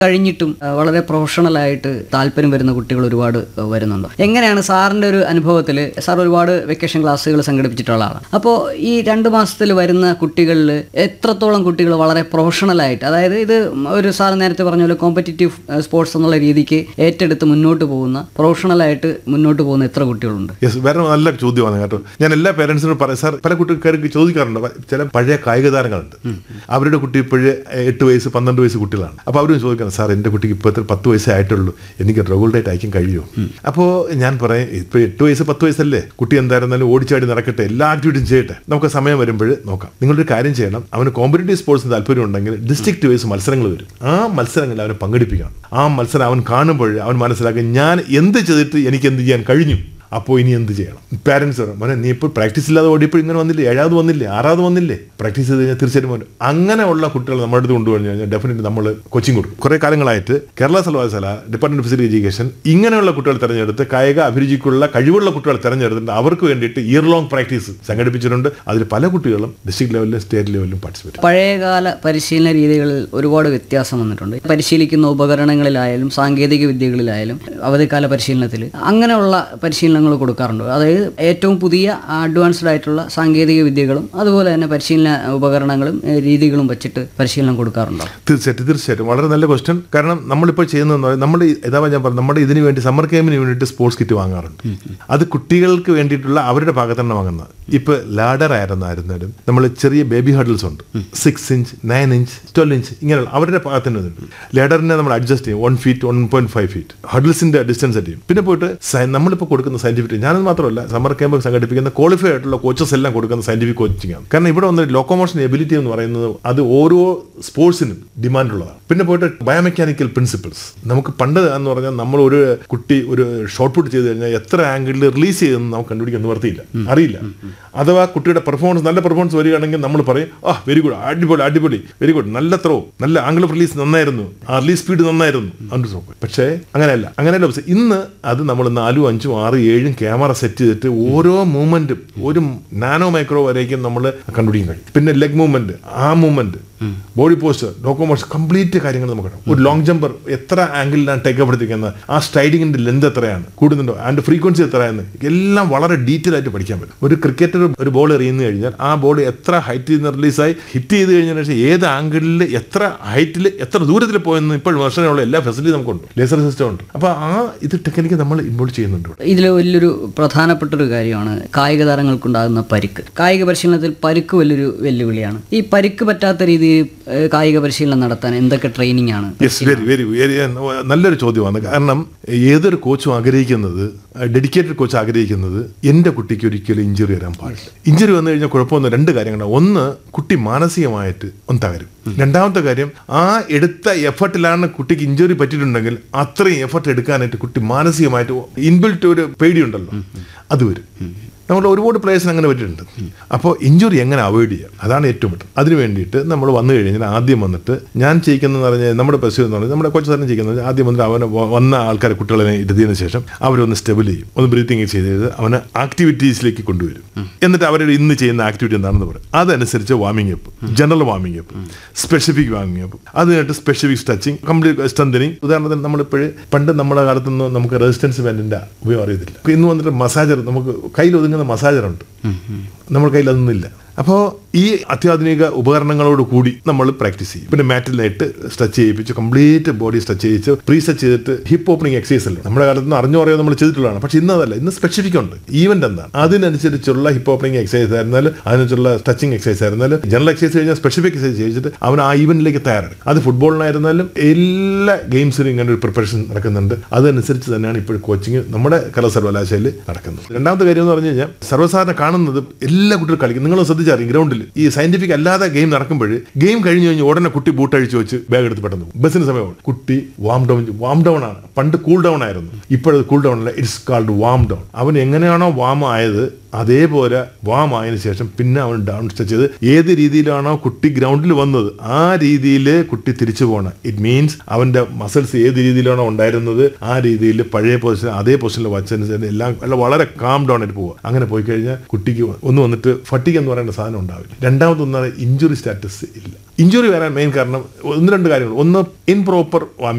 കഴിഞ്ഞിട്ടും ആ, വളരെ പ്രൊഫഷണലായിട്ട് താല്പര്യം വരുന്ന കുട്ടികൾ ഒരുപാട് ആ, വരുന്നുണ്ട് എങ്ങനെയാണ് സാറിൻ്റെ ഒരു അനുഭവത്തിൽ സാർ ഒരുപാട് വെക്കേഷൻ ക്ലാസ്സുകൾ സംഘടിപ്പിച്ചിട്ടുള്ള ആളാണ് അപ്പോൾ ഈ രണ്ട് മാസത്തിൽ വരുന്ന കുട്ടികളിൽ എത്രത്തോളം കുട്ടികൾ വളരെ പ്രൊഫഷണലായിട്ട് അതായത് ഇത് ഒരു സാർ നേരത്തെ പറഞ്ഞ പോലെ കോമ്പറ്റീറ്റീവ് സ്പോർട്സ് എന്നുള്ള രീതിക്ക് ഏറ്റെടുത്ത് മുന്നോട്ട് പോകുന്ന പ്രൊഫഷണലായിട്ട് മുന്നോട്ട് പോകുന്ന എത്ര കുട്ടികളുണ്ട് യെസ് വേറെ നല്ല ചോദ്യമാണ് കേട്ടോ ഞാൻ എല്ലാ പേരൻസിനോട് പറയും സാർ പല കുട്ടിക്കാർക്ക് ചോദിക്കാറുണ്ട് പ- ചില പഴയ കായിക താരങ്ങളുണ്ട് അവരുടെ കുട്ടി ഇപ്പോഴേ എട്ട് വയസ്സ് പന്ത്രണ്ട് വയസ്സ് കുട്ടികളാണ് അപ്പോൾ അവരും ചോദിക്കണം സാർ എൻ്റെ കുട്ടിക്ക് ഇപ്പോഴത്തെ പത്ത് വയസ്സേ ആയിട്ടുള്ളൂ എനിക്ക് റെഗുലറായിട്ട് അയക്കാൻ കഴിയുമോ അപ്പോൾ ഞാൻ പറയും ഇപ്പോൾ എട്ട് വയസ്സ് പത്ത് വയസ്സല്ലേ കുട്ടി എന്തായിരുന്നാലും ഓടിച്ചാടി നടക്കട്ടെ എല്ലാ ആക്ടിവിറ്റിയും ചെയ്യട്ടെ നമുക്ക് സമയം വരുമ്പോൾ നോക്കാം നിങ്ങളൊരു കാര്യം ചെയ്യണം അവന് കോമ്പറ്റേറ്റീവ് സ്പോർട്സിന് താല്പര്യം ഉണ്ടെങ്കിൽ ഡിസ്ട്രിക്ട് വൈസ് മത്സരങ്ങൾ വരും ആ മത്സരങ്ങളിൽ അവനെ പങ്കെടുപ്പിക്കണം ആ മത്സരം അവൻ കാണുമ്പോൾ അവൻ മനസ്സിലാക്കും ഞാൻ എന്ത് ചെയ്തിട്ട് എനിക്ക് എന്ത് ചെയ്യാൻ കഴിഞ്ഞു അപ്പോൾ ഇനി എന്ത് ചെയ്യണം പാരൻസ് പറയും മോനെ നീ ഇപ്പോൾ പ്രാക്ടീസ് ഇല്ലാതെ ഓടിയപ്പോൾ ഇങ്ങനെ വന്നില്ലേ ഏഴാவது വന്നില്ലേ ആറാவது വന്നില്ലേ പ്രാക്ടീസ് ചെയ്ത് കഴിഞ്ഞാൽ തീർച്ചയായിട്ടും വരും അങ്ങനെയുള്ള കുട്ടികൾ നമ്മുടെ അടുത്ത് കൊണ്ടുവന്നു കഴിഞ്ഞാൽ ഡെഫിനറ്റ് നമ്മൾ കോച്ചിങ് കൊടുക്കും കുറേ കാലങ്ങളായിട്ട് കേരള സർവകലാശാല ഡിപ്പാർട്ട്മെന്റ് ഓഫ് ഫിസിക്കൽ എഡ്യൂക്കേഷൻ ഇങ്ങനെയുള്ള കുട്ടികൾ തിരഞ്ഞെടുത്ത് കായിക അഭിരുചിക്കുള്ള കഴിവുള്ള കുട്ടികൾ തിരഞ്ഞെടുത്തിട്ട് അവർക്ക് വേണ്ടിയിട്ട് ഇയർ ലോങ് പ്രാക്ടീസ് സംഘടിപ്പിച്ചിട്ടുണ്ട് അതിൽ പല കുട്ടികളും ഡിസ്ട്രിക്ട് ലെവലിലും സ്റ്റേറ്റ് ലെവലിലും പാർട്ടിസിപ്പേറ്റ് പഴയകാല പരിശീലന രീതികളിൽ ഒരുപാട് വ്യത്യാസം വന്നിട്ടുണ്ട് പരിശീലിക്കുന്ന ഉപകരണങ്ങളിലായാലും സാങ്കേതിക വിദ്യകളിലായാലും അവധിക്കാല പരിശീലനത്തിൽ അങ്ങനെയുള്ള പരിശീലനങ്ങൾ കൊടുക്കാറുണ്ട് അതായത് ഏറ്റവും പുതിയ അഡ്വാൻസ്ഡ് ആയിട്ടുള്ള സാങ്കേതിക വിദ്യകളും അതുപോലെ തന്നെ പരിശീലന ഉപകരണങ്ങളും ഏഹ്, രീതികളും വെച്ചിട്ട് പരിശീലനം കൊടുക്കാറുണ്ടോ തീർച്ചയായിട്ടും തീർച്ചയായിട്ടും വളരെ നല്ല ക്വസ്റ്റ്യൻ കാരണം നമ്മളിപ്പോൾ ചെയ്യുന്നതെന്ന് പറഞ്ഞാൽ നമ്മൾ ഇതാ ഞാൻ പറഞ്ഞു നമ്മുടെ ഇതിന് വേണ്ടി സമ്മർ ക്യാമ്പിന് വേണ്ടിയിട്ട് സ്പോർട്സ് കിറ്റ് വാങ്ങാറുണ്ട് അത് കുട്ടികൾക്ക് വേണ്ടിയിട്ടുള്ള അവരുടെ ഭാഗത്താണ് വാങ്ങുന്നത് ഇപ്പൊ ലാഡർ ആയിരുന്നായിരുന്നാലും നമ്മൾ ചെറിയ ബേബി ഹഡിൽസ് ഉണ്ട് six inch nine inch twelve inch ഇങ്ങനെയുള്ള അവരുടെ ഭാഗത്തിന് വന്നിട്ടുണ്ട് ലാഡറിനെ നമ്മൾ അഡ്ജസ്റ്റ് ചെയ്യും one feet one point five feet ഹഡിൽസിന്റെ ഡിസ്റ്റൻസ് സെറ്റ് ചെയ്യും പിന്നെ പോയിട്ട് സയ- നമ്മളിപ്പോൾ കൊടുക്കുന്ന സയന്റിഫിക് ഞാനത് മാത്രമല്ല സമ്മർ ക്യാമ്പ് സംഘടിപ്പിക്കുന്ന ക്വാളിഫൈ ആയിട്ടുള്ള കോച്ചസ് എല്ലാം കൊടുക്കുന്ന സയന്റിഫിക് കോച്ചിങ് ആണ് കാരണം ഇവിടെ വന്ന ലോക്കോമോഷൻ എബിലിറ്റി എന്ന് പറയുന്നത് അത് ഓരോ സ്പോർട്സിനും ഡിമാൻഡ് ഉള്ളതാണ് പിന്നെ പോയിട്ട് ബയോമെക്കാനിക്കൽ പ്രിൻസിപ്പിൾസ് നമുക്ക് പണ്ട് എന്ന് പറഞ്ഞാൽ നമ്മൾ ഒരു കുട്ടി ഒരു ഷോർട്ട് പുട്ട് ചെയ്ത് കഴിഞ്ഞാൽ എത്ര ആംഗിളിൽ റിലീസ് ചെയ്തെന്ന് നമുക്ക് കണ്ടുപിടിക്കാൻ നിവർത്തിയില്ല അറിയില്ല അഥവാ കുട്ടിയുടെ പെർഫോമൻസ് നല്ല പെർഫോമൻസ് വരികയാണെങ്കിൽ നമ്മൾ പറയും ആ വെരി ഗുഡ് അടിപൊളി അടിപൊളി വെരി ഗുഡ് നല്ല ത്രോ നല്ല ആംഗിൾ ഓഫ് റിലീസ് നന്നായിരുന്നു ആ റിലീസ് സ്പീഡ് നന്നായിരുന്നു അതുകൊണ്ട് നോക്കും പക്ഷേ അങ്ങനെയല്ല അങ്ങനെയല്ല പക്ഷേ ഇന്ന് അത് നമ്മൾ നാലും അഞ്ചും ആറ് ഏഴും ക്യാമറ സെറ്റ് ചെയ്തിട്ട് ഓരോ മൂവ്മെന്റും ഒരു നാനോ മൈക്രോ വരേക്കും നമ്മൾ കണ്ടുപിടിക്കാൻ കഴിയും പിന്നെ ലെഗ് മൂവ്മെന്റ് ആ movement body posture locomotion complete കാര്യങ്ങൾ നമുക്ക് കാണാം ഒരു ലോങ് ജമ്പർ എത്ര ആംഗിളിലാണ് ടേക്ക് അപ്പ് എടുത്തിരിക്കുന്നത് ആ സ്ട്രൈഡിങ്ങിന്റെ ലെന്ത് എത്രയാണ് കൂടുന്നുണ്ടോ അതിന്റെ ഫ്രീക്വൻസി എത്രയാണ് എല്ലാം വളരെ ഡീറ്റെയിൽ ആയിട്ട് പഠിക്കാൻ പറ്റും ഒരു ക്രിക്കറ്റർ ഒരു ബോൾ എറിയുന്നു കഴിഞ്ഞാൽ ആ ബോൾ എത്ര ഹൈറ്റിൽ നിന്ന് റിലീസായി ഹിറ്റ് ചെയ്ത് കഴിഞ്ഞതിന് ശേഷം ഏത് ആംഗിളിൽ എത്ര ഹൈറ്റിൽ എത്ര ദൂരത്തിൽ പോയെന്ന് ഇപ്പോൾ വർഷങ്ങളുള്ള എല്ലാ ഫെസിലിറ്റി നമുക്കുണ്ട് ലേസർ സിസ്റ്റം ഉണ്ട് അപ്പോൾ ആ ഇത് ടെക്നിക്ക് നമ്മൾ ഇൻവോൾവ് ചെയ്യുന്നുണ്ട് ഇവിടെ ഇതിൽ വലിയൊരു പ്രധാനപ്പെട്ട ഒരു കാര്യമാണ് കായിക താരങ്ങൾക്കുണ്ടാകുന്ന പരിക്ക് കായിക പരിശീലനത്തിൽ പരിക്ക് വലിയൊരു വെല്ലുവിളിയാണ് ഈ പരിക്ക് പറ്റാത്ത രീതിയിൽ ഏഹ്, കായിക പരിശീലനം നടത്താൻ എന്തൊക്കെ ട്രെയിനിങ് ആണ് യെസ് വെരി വെരി വെരി നല്ലൊരു ചോദ്യമാണ് കാരണം ഏതൊരു കോച്ചും ആഗ്രഹിക്കുന്നത് ഡെഡിക്കേറ്റഡ് കോച്ച് ആഗ്രഹിക്കുന്നത് എൻ്റെ കുട്ടിക്ക് ഒരിക്കലും ഇഞ്ചുറി വരാൻ പാടില്ല ഇഞ്ചുറി വന്നു കഴിഞ്ഞാൽ കുഴപ്പമൊന്നും രണ്ട് കാര്യങ്ങളാണ് ഒന്ന് കുട്ടി മാനസികമായിട്ട് ഒന്ന് തകരും രണ്ടാമത്തെ കാര്യം ആ എടുത്ത എഫർട്ടിലാണ് കുട്ടിക്ക് ഇഞ്ചുറി പറ്റിയിട്ടുണ്ടെങ്കിൽ അത്രയും എഫർട്ട് എടുക്കാനായിട്ട് കുട്ടി മാനസികമായിട്ട് ഇൻബിൽറ്റ് ഒരു പേടിയുണ്ടല്ലോ അത് വരും നമ്മൾ ഒരുപാട് പ്ലേയേഴ്സിന് അങ്ങനെ പറ്റിയിട്ടുണ്ട് അപ്പോൾ ഇഞ്ചുറി എങ്ങനെ അവോയ്ഡ് ചെയ്യാം അതാണ് ഏറ്റവും ബെറ്റർ അതിന് വേണ്ടിയിട്ട് നമ്മൾ വന്നു കഴിഞ്ഞാൽ ആദ്യം വന്നിട്ട് ഞാൻ ചെയ്യിക്കുന്നതെന്ന് പറഞ്ഞാൽ നമ്മുടെ പശു എന്ന് പറഞ്ഞാൽ നമ്മുടെ കൊച്ചു തന്നെ ചെയ്യുന്നത് ആദ്യം വന്നിട്ട് അവനെ വ- വന്ന ആൾക്കാരെ കുട്ടികളെ ഇരുത്തിയതിനു ശേഷം അവരൊന്ന് സ്റ്റെബിൾ ചെയ്യും ഒന്ന് ബ്രീത്തിങ് ചെയ്ത് അവനെ ആക്ടിവിറ്റീസിലേക്ക് കൊണ്ടുവരും എന്നിട്ട് അവരുടെ ഇന്ന് ചെയ്യുന്ന ആക്ടിവിറ്റി എന്താണെന്ന് പറയും അതനുസരിച്ച് warming up general warming up specific warming up അത് കഴിഞ്ഞിട്ട് സ്പെസിഫിക് സ്ട്രെച്ചിങ് കംപ്ലീറ്റ് സ്ട്രെന്തനിങ് ഉദാഹരണത്തിന് നമ്മളിപ്പോഴേ പണ്ട് നമ്മുടെ കാലത്തൊന്നും നമുക്ക് റെസിസ്റ്റൻസ് ബാൻഡിന്റെ ഉപയോഗം അറിയത്തില്ല ഇന്ന് വന്നിട്ട് മസാജർ നമുക്ക് കയ്യിൽ ഒതുങ്ങുന്ന മസാജർ ഉണ്ട് നമ്മുടെ കയ്യിൽ അതൊന്നുമില്ല അപ്പോൾ ഈ അത്യാധുനിക ഉപകരണങ്ങളോട് കൂടി നമ്മൾ പ്രാക്ടീസ് ചെയ്യും പിന്നെ മാറ്റിലായിട്ട് സ്ട്രെച്ച് ചെയ്യിപ്പിച്ച് കംപ്ലീറ്റ് ബോഡി സ്ട്രെച്ച് ചെയ്യിച്ച് പ്രീ സ്ട്രെച്ച് ചെയ്തിട്ട് ഹിപ്പ് ഓപ്പണിംഗ് എക്സസൈസ് അല്ലേ നമ്മുടെ കാലത്ത് നിന്ന് അറിഞ്ഞോ അറിയോ നമ്മൾ ചെയ്തിട്ടുള്ളതാണ് പക്ഷെ ഇന്ന് അതല്ല ഇന്ന് സ്പെസിഫിക് ഉണ്ട് ഈവന്റ് എന്താണ് അതിനനുസരിച്ചുള്ള ഹിപ്പ് ഓപ്പണിംഗ് എക്സസൈസ് ആയിരുന്നാലും അതിനനുസരിച്ചുള്ള സ്ട്രെച്ചിങ് എക്സസൈസ് ആയിരുന്നാലും ജനറൽ എക്സസൈസ് കഴിഞ്ഞാൽ സ്പെസിഫിക് എക്സസൈസ് ചെയ്തിട്ട് അവൻ ആ ഈവന്റിലേക്ക് തയ്യാറാണ് അത് ഫുട്ബോളിനായിരുന്നാലും എല്ലാ ഗെയിംസിനും ഇങ്ങനെ ഒരു പ്രിപ്പറേഷൻ നടക്കുന്നുണ്ട് അതനുസരിച്ച് തന്നെയാണ് ഇപ്പോൾ കോച്ചിങ് നമ്മുടെ കല സർവകലാശാലയിൽ നടക്കുന്നത് രണ്ടാമത്തെ കാര്യം എന്ന് പറഞ്ഞു കഴിഞ്ഞാൽ സർവ്വസാധാരണ കാണുന്നത് എല്ലാ കുട്ടികളും കളിക്കും നിങ്ങൾ ശ്രദ്ധിച്ചറിയും ഗ്രൗണ്ടിൽ ഈ സയന്റിഫിക് അല്ലാതെ ഗെയിം നടക്കുമ്പോൾ ഗെയിം കഴിഞ്ഞ് കഴിഞ്ഞ് ഉടനെ കുട്ടി ബൂട്ട് അഴിച്ച് വെച്ച് ബാഗ് എടുത്ത് പെട്ടെന്ന് പോകും ബസ്സിന് സമയമാണ് കുട്ടി വാം ഡൗൺ വാം ഡൗൺ ആണ് പണ്ട് കൂൾ ഡൗൺ ആയിരുന്നു ഇപ്പോഴത് കൂൾ ഡൗൺ അല്ല ഇറ്റ്സ് കാൾഡ് വാം ഡൗൺ അവൻ എങ്ങനെയാണോ വാം ആയത് അതേപോലെ വാം ആയതിനു ശേഷം പിന്നെ അവൻ ഡൗൺ സ്ട്രെച്ച് ചെയ്ത് ഏത് രീതിയിലാണോ കുട്ടി ഗ്രൗണ്ടിൽ വന്നത് ആ രീതിയിൽ കുട്ടി തിരിച്ചു പോകണം ഇറ്റ് മീൻസ് അവന്റെ മസിൽസ് ഏത് രീതിയിലാണോ ഉണ്ടായിരുന്നത് ആ രീതിയിൽ പഴയ പൊസിഷൻ അതേ പൊസിഷനിൽ വച്ചതിന് എല്ലാം എല്ലാം വളരെ കാം ഡൗൺ ആയിട്ട് പോവുക അങ്ങനെ പോയി കഴിഞ്ഞാൽ കുട്ടിക്ക് ഒന്ന് വന്നിട്ട് ഫട്ടിക് എന്ന് പറയുന്ന സാധനം ഉണ്ടാവില്ല രണ്ടാമതൊന്നാണ് ഇഞ്ചുറി സ്റ്റാറ്റസ് ഇല്ല ഇഞ്ചുറി വരാൻ മെയിൻ കാരണം ഒന്ന് രണ്ട് കാര്യങ്ങൾ ഒന്ന് ഇൻപ്രോപ്പർ